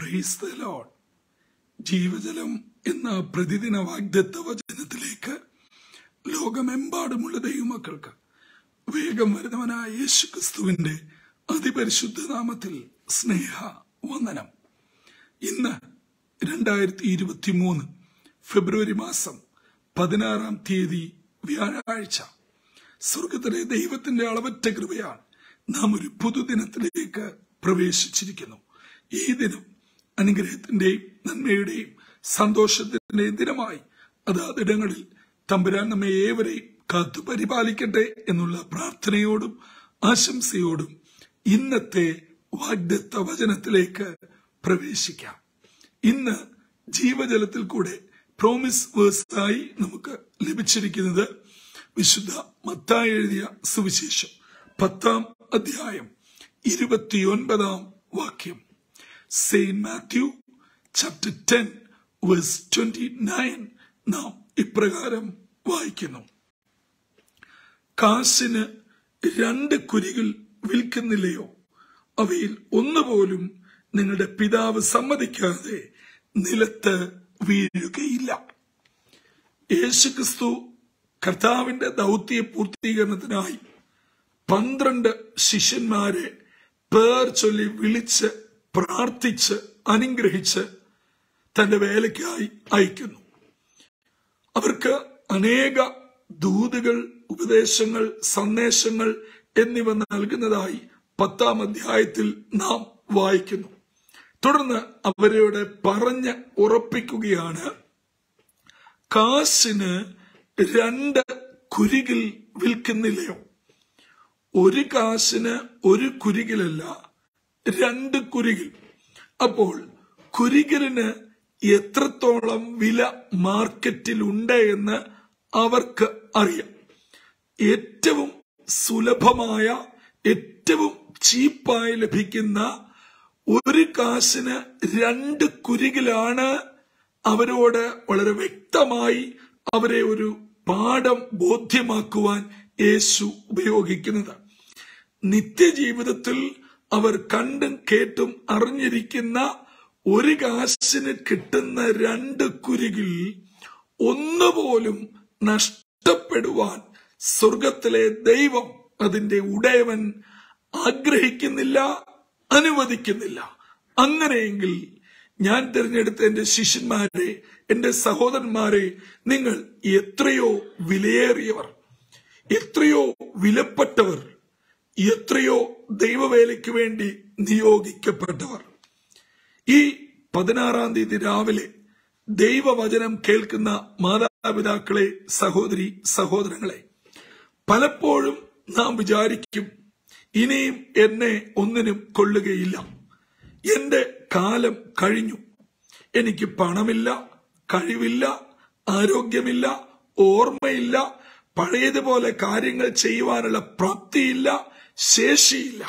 praise the load ജീവജലം എന്ന പ്രതിദിന വാഗ്ദത്ത വചനത്തിലേക്ക് ലോകമെമ്പാടുമുള്ള ദൈവമക്കൾക്ക് വേഗം വരുന്നവനായ യേശു ക്രിസ്തുവിന്റെ അതിപരിശുദ്ധ നാമത്തിൽ സ്നേഹ വന്ദനം ഇന്ന് രണ്ടായിരത്തി ഇരുപത്തി മൂന്ന് ഫെബ്രുവരി മാസം പതിനാറാം തീയതി വ്യാഴാഴ്ച സ്വർഗത്തിലെ ദൈവത്തിന്റെ അളവറ്റ കൃപയാൽ നാം ഒരു പുതുദിനത്തിലേക്ക് പ്രവേശിച്ചിരിക്കുന്നു ഈ ദിനം അനുഗ്രഹത്തിന്റെയും നന്മയുടെയും സന്തോഷത്തിന്റെയും ദിനമായി അതാതിടങ്ങളിൽ തമ്പുരാൻ നമ്മെ ഏവരെയും കാത്തു പരിപാലിക്കട്ടെ എന്നുള്ള പ്രാർത്ഥനയോടും ആശംസയോടും ഇന്നത്തെ വാഗ്ദത്ത വചനത്തിലേക്ക് പ്രവേശിക്കാം ഇന്ന് ജീവജലത്തിൽ കൂടെ പ്രോമിസ് വേഴ്സായി നമുക്ക് ലഭിച്ചിരിക്കുന്നത് വിശുദ്ധ മത്തായി എഴുതിയ സുവിശേഷം പത്താം അധ്യായം ഇരുപത്തിയൊൻപതാം വാക്യം Saint Matthew chapter ten verse twenty nine നാം ഇപ്രകാരം വായിക്കുന്നു കാശിന് രണ്ട് കുരികൾ വിൽക്കുന്നില്ലയോ അവയിൽ ഒന്നുപോലും നിങ്ങളുടെ പിതാവ് സമ്മതിക്കാതെ നിലത്ത് വീഴുകയില്ല യേശുക്രിസ്തു കർത്താവിന്റെ ദൗത്യ പൂർത്തീകരണത്തിനായി പന്ത്രണ്ട് ശിഷ്യന്മാരെ പേർ ചൊല്ലി വിളിച്ച് പ്രാർത്ഥിച്ച് അനുഗ്രഹിച്ച് തന്റെ വേലയ്ക്കായി അയക്കുന്നു അവർക്ക് അനേക ദൂതുകൾ ഉപദേശങ്ങൾ സന്ദേശങ്ങൾ എന്നിവ നൽകുന്നതായി പത്താം അധ്യായത്തിൽ നാം വായിക്കുന്നു തുടർന്ന് അവരോട് പറഞ്ഞ് ഉറപ്പിക്കുകയാണ് കാശിന് രണ്ട് കുരികിൽ വിൽക്കുന്നില്ലയോ ഒരു കാശിന് ഒരു കുരികിലല്ല രണ്ട് കുരികിൽ അപ്പോൾ കുരികിലിന് എത്രത്തോളം വില മാർക്കറ്റിൽ ഉണ്ട് എന്ന് അവർക്ക് അറിയാം ഏറ്റവും സുലഭമായ ഏറ്റവും ചീപ്പായി ലഭിക്കുന്ന ഒരു കാശിന് രണ്ട് കുരികിലാണ് അവരോട് വളരെ വ്യക്തമായി അവരെ ഒരു പാഠം ബോധ്യമാക്കുവാൻ യേശു ഉപയോഗിക്കുന്നത് നിത്യജീവിതത്തിൽ അവർ കണ്ടും കേട്ടും അറിഞ്ഞിരിക്കുന്ന ഒരു കാശിന് കിട്ടുന്ന രണ്ട് കുരുകിൽ ഒന്നുപോലും നഷ്ടപ്പെടുവാൻ സ്വർഗത്തിലെ ദൈവം അതിന്റെ ഉടയവൻ ആഗ്രഹിക്കുന്നില്ല അനുവദിക്കുന്നില്ല അങ്ങനെയെങ്കിൽ ഞാൻ തിരഞ്ഞെടുത്ത എന്റെ ശിഷ്യന്മാരെ എന്റെ സഹോദരന്മാരെ നിങ്ങൾ എത്രയോ വിലയേറിയവർ എത്രയോ വിലപ്പെട്ടവർ എത്രയോ ദൈവവേലയ്ക്ക് വേണ്ടി നിയോഗിക്കപ്പെട്ടവർ ഈ പതിനാറാം തീയതി രാവിലെ ദൈവവചനം കേൾക്കുന്ന മാതാപിതാക്കളെ സഹോദരി സഹോദരങ്ങളെ പലപ്പോഴും നാം വിചാരിക്കും ഇനിയും എന്നെ ഒന്നിനും കൊള്ളുകയില്ല എന്റെ കാലം കഴിഞ്ഞു എനിക്ക് പണമില്ല കഴിവില്ല ആരോഗ്യമില്ല ഓർമ്മയില്ല പഴയതുപോലെ കാര്യങ്ങൾ ചെയ്യുവാനുള്ള പ്രാപ്തിയില്ല ശേഷിയില്ല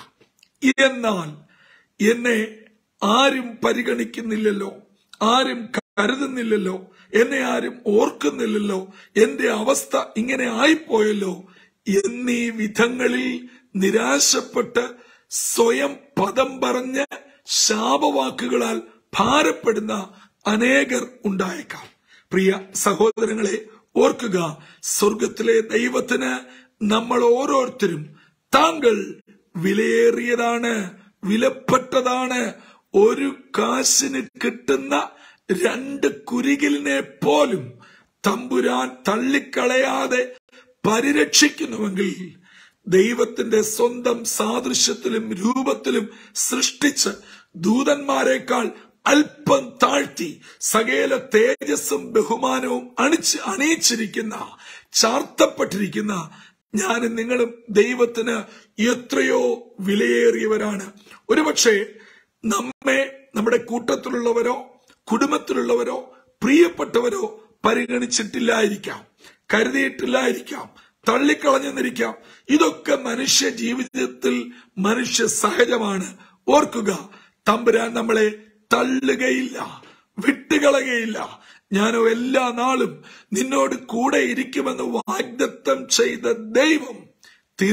എന്നാൽ എന്നെ ആരും പരിഗണിക്കുന്നില്ലല്ലോ ആരും കരുതുന്നില്ലല്ലോ എന്നെ ആരും ഓർക്കുന്നില്ലല്ലോ എന്റെ അവസ്ഥ ഇങ്ങനെ ആയിപ്പോയല്ലോ എന്നീ വിധങ്ങളിൽ നിരാശപ്പെട്ട് സ്വയം പദം പറഞ്ഞ് ശാപവാക്കുകളാൽ ഭാരപ്പെടുന്ന അനേകർ ഉണ്ടായേക്കാം പ്രിയ സഹോദരങ്ങളെ ഓർക്കുക സ്വർഗത്തിലെ ദൈവത്തിന് നമ്മൾ ഓരോരുത്തരും താങ്കൾ വിലയേറിയതാണ് വിലപ്പെട്ടതാണ് ഒരു കാശിന് കിട്ടുന്ന രണ്ട് കുരികിലിനെ പോലും തമ്പുരാൻ തള്ളിക്കളയാതെ പരിരക്ഷിക്കുന്നുവെങ്കിൽ ദൈവത്തിന്റെ സ്വന്തം സാദൃശ്യത്തിലും രൂപത്തിലും സൃഷ്ടിച്ച് ദൂതന്മാരെക്കാൾ അല്പം താഴ്ത്തി സകല തേജസ്സും ബഹുമാനവും അണിച്ച് അണിയിച്ചിരിക്കുന്ന ചാർത്തപ്പെട്ടിരിക്കുന്ന ഞാനും നിങ്ങളും ദൈവത്തിന് എത്രയോ വിലയേറിയവരാണ് ഒരുപക്ഷെ നമ്മെ നമ്മുടെ കൂട്ടത്തിലുള്ളവരോ കുടുംബത്തിലുള്ളവരോ പ്രിയപ്പെട്ടവരോ പരിഗണിച്ചിട്ടില്ലായിരിക്കാം കരുതിയിട്ടില്ലായിരിക്കാം തള്ളിക്കളഞ്ഞെന്നിരിക്കാം ഇതൊക്കെ മനുഷ്യ ജീവിതത്തിൽ മനുഷ്യ സഹജമാണ് ഓർക്കുക തമ്പുരാൻ നമ്മളെ തള്ളുകയില്ല വിട്ടുകളയുകയില്ല ഞാനോ എല്ലാ നാളും നിന്നോട് കൂടെ ഇരിക്കുമെന്ന് വാഗ്ദത്തം ചെയ്ത ദൈവം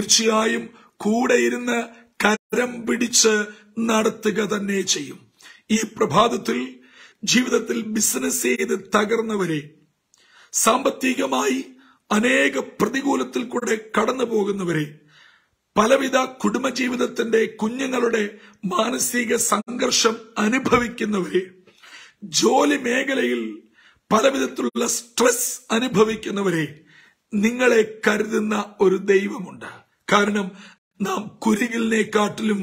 തീർച്ചയായും കൂടെ ഇരുന്ന് കരം പിടിച്ച് നടത്തുക തന്നെ ചെയ്യും ഈ പ്രഭാതത്തിൽ ജീവിതത്തിൽ ബിസിനസ് ചെയ്ത് തകർന്നവരെ സാമ്പത്തികമായി അനേക പ്രതികൂലത്തിൽ കൂടെ കടന്നു പോകുന്നവരെ പലവിധ കുടുംബജീവിതത്തിന്റെ കുഞ്ഞുങ്ങളുടെ മാനസിക സംഘർഷം അനുഭവിക്കുന്നവരെ ജോലി മേഖലയിൽ പലവിധത്തിലുള്ള സ്ട്രെസ് അനുഭവിക്കുന്നവരെ നിങ്ങളെ കരുതുന്ന ഒരു ദൈവമുണ്ട് കാരണം നാം കുരുകിലിനെക്കാട്ടിലും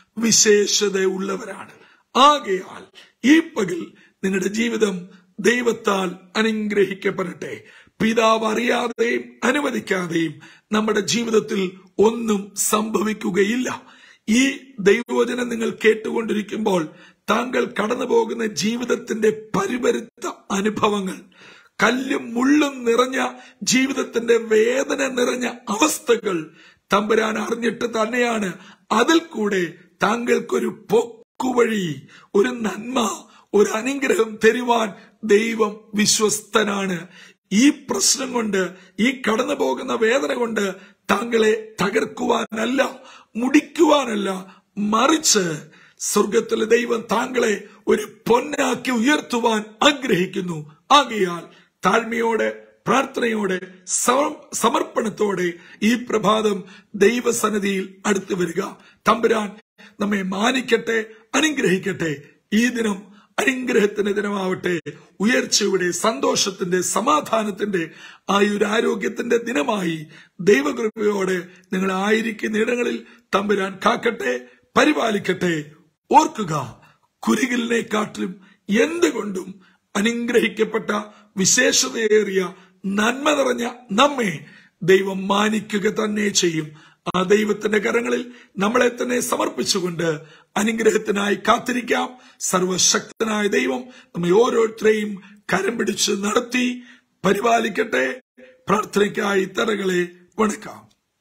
വിശേഷത ഉള്ളവരാണ് ആകയാൽ ഈ പകൽ നിങ്ങളുടെ ജീവിതം ദൈവത്താൽ അനുഗ്രഹിക്കപ്പെടട്ടെ പിതാവ് അറിയാതെയും അനുവദിക്കാതെയും നമ്മുടെ ജീവിതത്തിൽ ഒന്നും സംഭവിക്കുകയില്ല ഈ ദൈവവചനം നിങ്ങൾ കേട്ടുകൊണ്ടിരിക്കുമ്പോൾ താങ്കൾ കടന്നു പോകുന്ന ജീവിതത്തിന്റെ പരിപരുത്ത അനുഭവങ്ങൾ കല്ലും മുള്ളും നിറഞ്ഞ ജീവിതത്തിന്റെ വേദന നിറഞ്ഞ അവസ്ഥകൾ തമ്പുരാൻ അറിഞ്ഞിട്ട് തന്നെയാണ് അതിൽ കൂടെ താങ്കൾക്കൊരു പൊക്കുവഴി ഒരു നന്മ ഒരു അനുഗ്രഹം തരുവാൻ ദൈവം വിശ്വസ്തനാണ് ഈ പ്രശ്നം കൊണ്ട് ഈ കടന്നു പോകുന്ന വേദന കൊണ്ട് താങ്കളെ തകർക്കുവാനല്ല മുടിക്കുവാനല്ല മറിച്ച് സ്വർഗത്തിലെ ദൈവം താങ്കളെ ഒരു പൊന്നാക്കി ഉയർത്തുവാൻ ആഗ്രഹിക്കുന്നു ആകയാൽ താഴ്മയോടെ പ്രാർത്ഥനയോടെ സമ- സമർപ്പണത്തോടെ ഈ പ്രഭാതം ദൈവസന്നിധിയിൽ അടുത്തു വരിക തമ്പുരാൻ നമ്മെ മാനിക്കട്ടെ അനുഗ്രഹിക്കട്ടെ ഈ ദിനം അനുഗ്രഹത്തിന്റെ ദിനമാവട്ടെ ഉയർച്ചയുടെ സന്തോഷത്തിന്റെ സമാധാനത്തിന്റെ ആയുരാരോഗ്യത്തിന്റെ ദിനമായി ദൈവകൃപയോടെ നിങ്ങൾ ആയിരിക്കുന്ന ഇടങ്ങളിൽ തമ്പുരാൻ കാക്കട്ടെ പരിപാലിക്കട്ടെ ഓർക്കുക കുരുകിലിനെക്കാട്ടിലും എന്തുകൊണ്ടും അനുഗ്രഹിക്കപ്പെട്ട വിശേഷതയേറിയ നന്മ നിറഞ്ഞ നമ്മെ ദൈവം മാനിക്കുക തന്നെ ചെയ്യും ആ ദൈവത്തിന്റെ കരങ്ങളിൽ നമ്മളെ തന്നെ സമർപ്പിച്ചുകൊണ്ട് അനുഗ്രഹത്തിനായി കാത്തിരിക്കാം സർവശക്തനായ ദൈവം നമ്മെ ഓരോരുത്തരെയും കരം പിടിച്ച് നടത്തി പരിപാലിക്കട്ടെ പ്രാർത്ഥനയ്ക്കായി തറകളെ വണക്കാം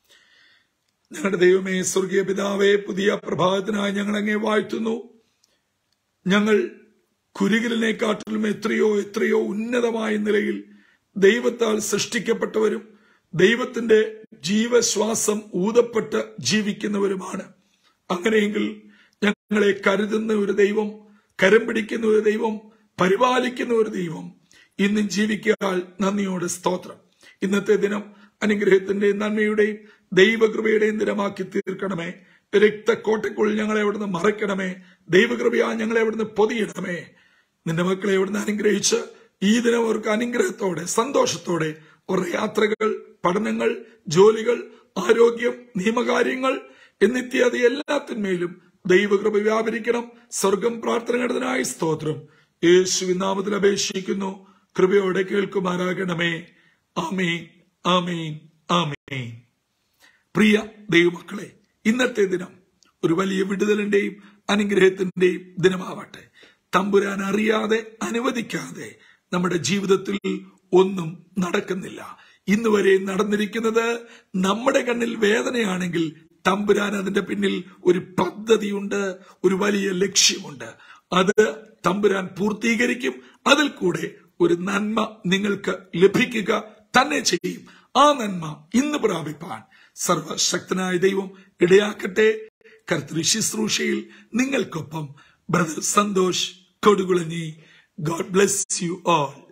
ഞങ്ങളുടെ ദൈവമേ സ്വർഗീയ പിതാവേ പുതിയ പ്രഭാതത്തിനായി ഞങ്ങൾ അങ്ങേ വാഴ്ത്തുന്നു ഞങ്ങൾ കുരുകിലിനെക്കാട്ടിലും എത്രയോ എത്രയോ ഉന്നതമായ നിലയിൽ ദൈവത്താൽ സൃഷ്ടിക്കപ്പെട്ടവരും ദൈവത്തിന്റെ ജീവശ്വാസം ഊതപ്പെട്ട് ജീവിക്കുന്നവരുമാണ് അങ്ങനെയെങ്കിൽ ഞങ്ങളെ കരുതുന്ന ഒരു ദൈവം കരം പിടിക്കുന്ന ഒരു ദൈവം പരിപാലിക്കുന്ന ഒരു ദൈവം ഇന്നും ജീവിക്കാൻ നന്ദിയോടെ സ്തോത്രം ഇന്നത്തെ ദിനം അനുഗ്രഹത്തിന്റെയും നന്മയുടെയും ദൈവകൃപയുടെയും ദിനമാക്കി തീർക്കണമേ രക്തക്കോട്ടയ്ക്കുള്ളിൽ ഞങ്ങളെ അവിടുന്ന് മറയ്ക്കണമേ ദൈവകൃപയാ ഞങ്ങളെ അവിടുന്ന് പൊതിയിടണമേ നിന്റെ മക്കളെ അവിടുന്ന് അനുഗ്രഹിച്ച് ഈ ദിനം അവർക്ക് അനുഗ്രഹത്തോടെ സന്തോഷത്തോടെ അവരുടെ യാത്രകൾ പഠനങ്ങൾ ജോലികൾ ആരോഗ്യം നിയമകാര്യങ്ങൾ എന്നിത്യാദി എല്ലാത്തിന്മേലും ദൈവകൃപ വ്യാപരിക്കണം സ്വർഗം പ്രാർത്ഥനകടനായി സ്തോത്രം യേശുവിൻ നാമത്തിൽ അപേക്ഷിക്കുന്നു കൃപയോടെ കേൾക്കുമാറാകണമേ ആമേൻ ആമേൻ ആമേൻ പ്രിയ ദൈവമക്കളെ ഇന്നത്തെ ദിനം ഒരു വലിയ വിടുതലിന്റെയും അനുഗ്രഹത്തിന്റെയും ദിനമാവട്ടെ തമ്പുരാൻ അറിയാതെ അനുവദിക്കാതെ നമ്മുടെ ജീവിതത്തിൽ ഒന്നും നടക്കുന്നില്ല ഇന്ന് വരെ നടന്നിരിക്കുന്നത് നമ്മുടെ കണ്ണിൽ വേദനയാണെങ്കിൽ തമ്പുരാൻ അതിന്റെ പിന്നിൽ ഒരു പദ്ധതിയുണ്ട് ഒരു വലിയ ലക്ഷ്യമുണ്ട് അത് തമ്പുരാൻ പൂർത്തീകരിക്കും അതിൽ കൂടെ ഒരു നന്മ നിങ്ങൾക്ക് ലഭിക്കുക തന്നെ ചെയ്യും ആ നന്മ ഇന്ന് പ്രാപിപ്പാൻ സർവശക്തനായ ദൈവം ഇടയാക്കട്ടെ കർത്തൃ ശുശ്രൂഷയിൽ നിങ്ങൾക്കൊപ്പം brother Santosh Kodukulanji God bless you all